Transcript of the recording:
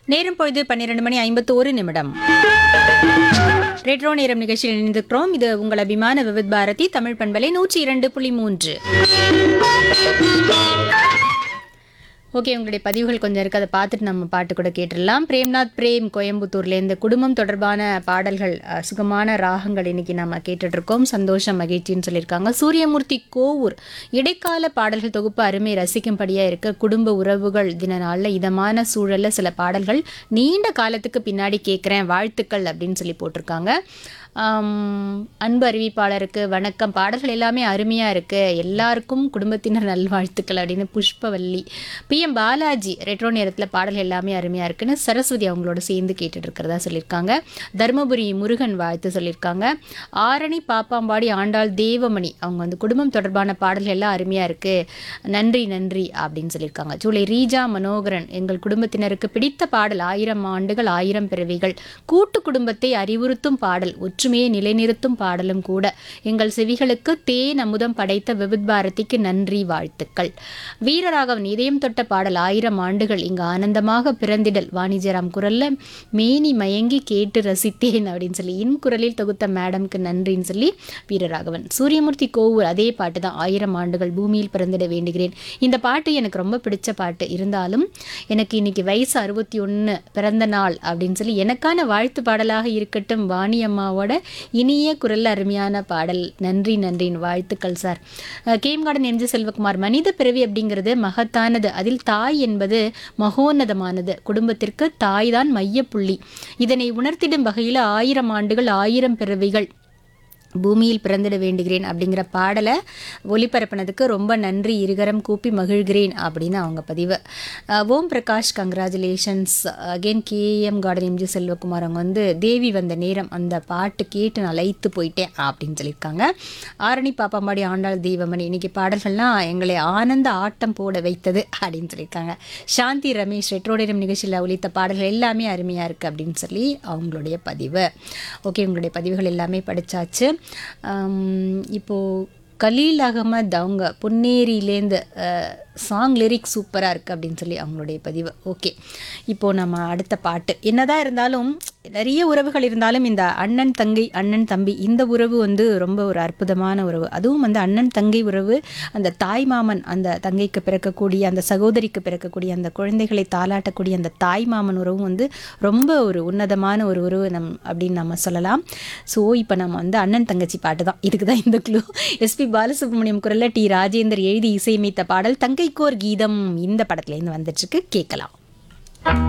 நேரம் பொழுது பன்னிரண்டு மணி ஐம்பத்தோரு நிமிடம் ரெட்ரோ நேரம் நிகழ்ச்சியில் இணைந்திருக்கிறோம் இது உங்கள் அபிமான விவித் பாரதி தமிழ் பண்பலை நூற்றி இரண்டு புள்ளி மூன்று ஓகே உங்களுடைய பதிவுகள் கொஞ்சம் இருக்குது அதை பார்த்துட்டு நம்ம பாட்டு கூட கேட்டுடலாம் பிரேம்நாத் பிரேம் கோயம்புத்தூர்லேருந்து குடும்பம் தொடர்பான பாடல்கள் அஹ், சுகமான ராகங்கள் இன்னைக்கு நம்ம கேட்டுட்டு இருக்கோம் சந்தோஷம் மகிழ்ச்சின்னு சொல்லியிருக்காங்க சூரியமூர்த்தி கோவூர் இடைக்கால பாடல்கள் தொகுப்பு அருமை ரசிக்கும்படியாக இருக்க குடும்ப உறவுகள் தின நாளில் இதமான சூழலில் சில பாடல்கள் நீண்ட காலத்துக்கு பின்னாடி கேட்குறேன் வாழ்த்துக்கள் அப்படின்னு சொல்லி போட்டிருக்காங்க ஆம், அன்பு அறிவிப்பாளருக்கு வணக்கம் பாடல்கள் எல்லாமே அருமையாக இருக்கு எல்லாருக்கும் குடும்பத்தினர் நல்வாழ்த்துக்கள் அப்படின்னு Pushpavalli P M Balaji retro நேரத்தில் பாடல்கள் எல்லாமே அருமையாக இருக்குன்னு சரஸ்வதி அவங்களோட சேர்ந்து கேட்டுட்டு இருக்கிறதா சொல்லியிருக்காங்க தருமபுரி முருகன் வாழ்த்து சொல்லியிருக்காங்க ஆரணி பாப்பாம்பாடி ஆண்டாள் தேவமணி அவங்க வந்து குடும்பம் தொடர்பான பாடல்கள் எல்லாம் அருமையாக இருக்கு நன்றி நன்றி அப்படின்னு சொல்லியிருக்காங்க ஜூலை ரீஜா மனோகரன் எங்கள் குடும்பத்தினருக்கு பிடித்த பாடல் ஆயிரம் ஆண்டுகள் ஆயிரம் பிறவிகள் கூட்டு குடும்பத்தை அறிவுறுத்தும் பாடல் ஒற்றுமையை நிலைநிறுத்தும் பாடலும் கூட எங்கள் செவிகளுக்கு தேன் அமுதம் படைத்த விவித் பாரதிக்கு நன்றி வாழ்த்துக்கள் வீரராகவன் இதயம் தொட்ட பாடல் ஆயிரம் ஆண்டுகள் இங்கு ஆனந்தமாக பிறந்திடல் வாணிஜராம் குரல்ல மேனி மயங்கி கேட்டு ரசித்தேன் அப்படின்னு சொல்லி இன் குரலில் தொகுத்த மேடம்க்கு நன்றின்னு சொல்லி வீரராகவன் சூரியமூர்த்தி கோவூர் அதே பாட்டு தான் ஆயிரம் ஆண்டுகள் பூமியில் பிறந்திட வேண்டுகிறேன் இந்த பாட்டு எனக்கு ரொம்ப பிடிச்ச பாட்டு இருந்தாலும் எனக்கு இன்னைக்கு வயசு அறுபத்தி ஒன்று பிறந்த நாள் அப்படின்னு சொல்லி எனக்கான வாழ்த்து பாடலாக இருக்கட்டும் வாணி அம்மாவோட இனிய குரல் அருமையான பாடல் நன்றி நன்றின் வாழ்த்துக்கள் சார் அஹ் கேம் கார்டன் எம்ஜி செல்வகுமார் மனித பிறவி அப்படிங்கிறது மகத்தானது அதில் தாய் என்பது மகோன்னதமானது குடும்பத்திற்கு தாய் தான் மையப்புள்ளி இதனை உணர்த்திடும் வகையில் ஆயிரம் ஆண்டுகள் ஆயிரம் பிறவிகள் பூமியில் பிறந்திட வேண்டுகிறேன் அப்படிங்கிற பாடலை ஒளிபரப்பினதுக்கு ரொம்ப நன்றி இருகரம் கூப்பி மகிழ்கிறேன் அப்படின்னு அவங்க பதிவு அஹ் Om Prakash congratulations again KM garden MG Selvakumar அவங்க வந்து தேவி வந்த நேரம் அந்த பாட்டு கேட்டு நான் லயித்து போயிட்டேன் அப்படின்னு சொல்லியிருக்காங்க ஆரணி பாப்பாம்பாடி ஆண்டாள் தெய்வமணி இன்னைக்கு பாடல்கள்லாம் எங்களை ஆனந்த ஆட்டம் போட வைத்தது அப்படின்னு சொல்லியிருக்காங்க சாந்தி ரமேஷ் ரெட்ரோடேரம் நிகழ்ச்சியில் ஒலித்த பாடல்கள் எல்லாமே அருமையாக இருக்குது அப்படின்னு சொல்லி அவங்களுடைய பதிவு ஓகே உங்களுடைய பதிவுகள் எல்லாமே படித்தாச்சு இப்போது கலீல் அகமது அவங்க பொன்னேரியிலேருந்து சாங் லிரிக் சூப்பராக இருக்குது அப்படின்னு சொல்லி அவங்களுடைய பதிவு ஓகே இப்போது நம்ம அடுத்த பாட்டு என்னதான் இருந்தாலும் நிறைய உறவுகள் இருந்தாலும் இந்த அண்ணன் தங்கை அண்ணன் தம்பி இந்த உறவு வந்து ரொம்ப ஒரு அற்புதமான உறவு அதுவும் வந்து அண்ணன் தங்கை உறவு அந்த தாய் மாமன் அந்த தங்கைக்கு பிறக்கக்கூடிய அந்த சகோதரிக்கு பிறக்கக்கூடிய அந்த குழந்தைகளை தாளாட்டக்கூடிய அந்த தாய் மாமன் உறவும் வந்து ரொம்ப ஒரு உன்னதமான ஒரு உறவு நம் அப்படின்னு நம்ம சொல்லலாம் ஸோ இப்போ நம்ம வந்து அண்ணன் தங்கச்சி பாட்டு தான் இதுக்கு தான் இந்த க்ளூ எஸ்பி பாலசுப்ரமணியம் குரல்ல டி ராஜேந்தர் எழுதி இசையமைத்த பாடல் தங்கைக்கோர் கீதம் இந்த படத்துலேருந்து வந்துட்டுருக்கு கேட்கலாம்